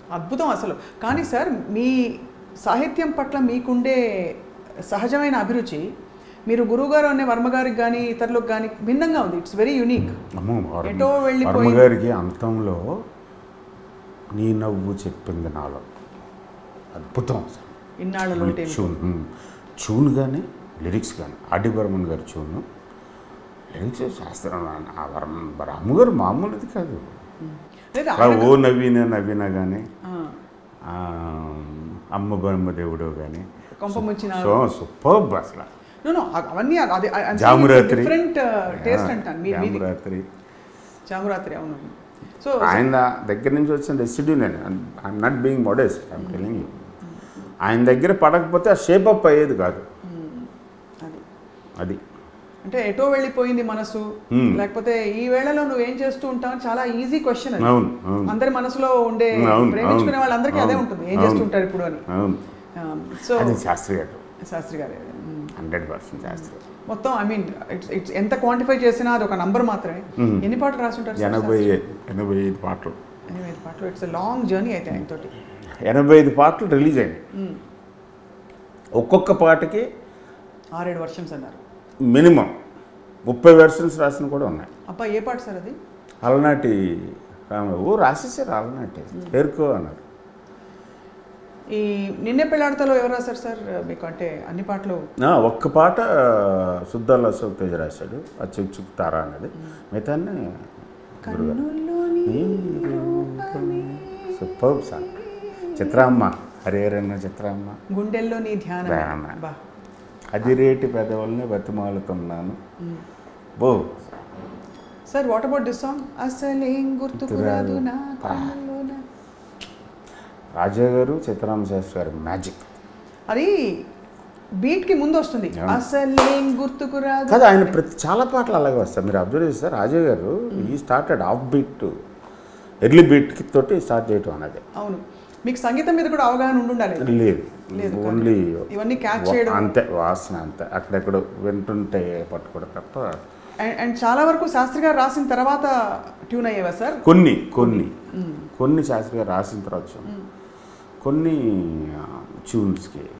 అద్భుతం అసలు కానీ సార్ మీ సాహిత్యం పట్ల మీకుండే సహజమైన అభిరుచి మీరు గురువుగారు అనే వర్మగారికి కానీ ఇతరులకు కానీ భిన్నంగా ఉంది ఇట్స్ వెరీ యునిక్ అమ్మో వర్మ- ఎటో వెళ్ళిపోయింది. వర్మ గారికి అంతంలో నీ నవ్వు చెప్పింది నాలో అద్భుతం అసలు ఇన్నాళ్ళలో టైం ట్యూన్ ఉమ్. ట్యూన్ కానీ లిరిక్స్ కానీ ఆడి బర్మన్ గారి ట్యూన్ లిరిక్స్ శాస్త్రం ఆ వర్మ రాము గారు మామూలుది కాదు లేదా అలా ఓ నవీన నవీన కానీ ఆ, అమ్మ బ్రహ్మదేవుడు కానీ కొంప ముంచిన సో సూపర్ అసలు నో నో అవన్నీ అది జామురాత్రి డిఫరెంట్ టేస్ట్ అంటాను మీ- మీది జామురాత్రి జామురాత్రి అవును సో ఆయన దగ్గర నుంచి వచ్చిన రెసిడ్యూ నేను I'm not being modest I'm telling you ఆయన దగ్గర పడకపోతే ఆ షేప్ అప్ అయ్యేది కాదు అది అది అంటే ఎటో వెళ్ళిపోయింది మనసు Hmm. లేకపోతే ఈ వేళలో నువ్వు ఏం చేస్తూ ఉంటావు చాలా ఈజీ క్వశ్చన్ అది అవును అవును అందరి మనసులో ఉండే అవును, ప్రేమించుకునే అవును, వాళ్ళందరికీ అదే అవును, ఉంటుంది ఏం అవును. చేస్తుంటారు ఇప్పుడు అని అవును సో అది శాస్త్రి గారు శాస్త్రి గారు హండ్రెడ్ పర్సెంట్ శాస్త్రి గారు మొత్తం ఐ మీన్ ఇట్స్ ఇట్స్ ఎంత క్వాంటిఫై చేసినా అది ఒక నంబర్ మాత్రమే Hmm. ఎన్ని పాటలు రాసుంటారు సార్ ఎనభై శాస్త్రి? ఎనభై ఐదు పాటలు ఎనభై ఐదు పాటలు ఇట్స్ లాంగ్ జర్నీ అయితే ఆయనతోటి ఎనభై ఐదు పాటలు రిలీజ్ అయినాయి Hmm. ఒక్కొక్క పాటకి ఆరేడు వర్షన్స్ అన్నారు మినిమం ముప్పై వెర్షన్స్ రాసిన కూడా ఉన్నాయి అబ్బా ఏ పాట సార్ అది అలనాటి రామ ఓ రాసేసారు అలనాటి పేరుకో అన్నారు ఈ నిన్నే పెళ్ళాడతలో ఎవరు రాశారు సార్ మీకు అంటే అన్ని పాటలు ఆ, ఒక్క పాట శుద్ధాల అశోక్ తేజ రాశాడు ఆ చిక్ చిక్ తారా అనేది మిగతాన్ని గురుగారు కన్నుల్లోని సూపర్ సాంగ్ చిత్రామ్మ హరిహరన్న చిత్రామ్మ గుండెల్లో నీ ధ్యానం ధ్యానమే. బా అది రేటి పెదవుల్ని బతిమాలుతున్నాను బో sir what about this song అసలేం గుర్తుకు రాదు నా పా. కన్నుల్లోన. రాజా గారు చిత్రామ్మ శాస్త్రి గారి మ్యాజిక్ అది బీట్ కి ముందు వస్తుంది అవును. అసలేం గుర్తుకు రాదు కాదు ఆయన ప్రతి చాలా పాటలు అలాగే వస్తాయి మీరు అబ్జర్వ్ చేస్తారు రాజా గారు ఈ started off beat early beat తోటి స్టార్ట్ చేయటం అనేది అవును మీకు సంగీతం మీద కూడా అవగాహన ఉండాలి లేదు లేదు కానీ ఓన్లీ ఇవన్నీ catch చేయడం. అంతే వాసన అంతే అక్కడెక్కడ వింటుంటే పట్టుకోవడం తప్ప అండ్ అండ్ చాలా వరకు శాస్త్రి గారు రాసిన తర్వాత ట్యూన్ అయ్యేవా సార్ కొన్ని కొన్ని కొన్ని శాస్త్రి గారు రాసిన తర్వాత కొన్ని ట్యూన్స్కి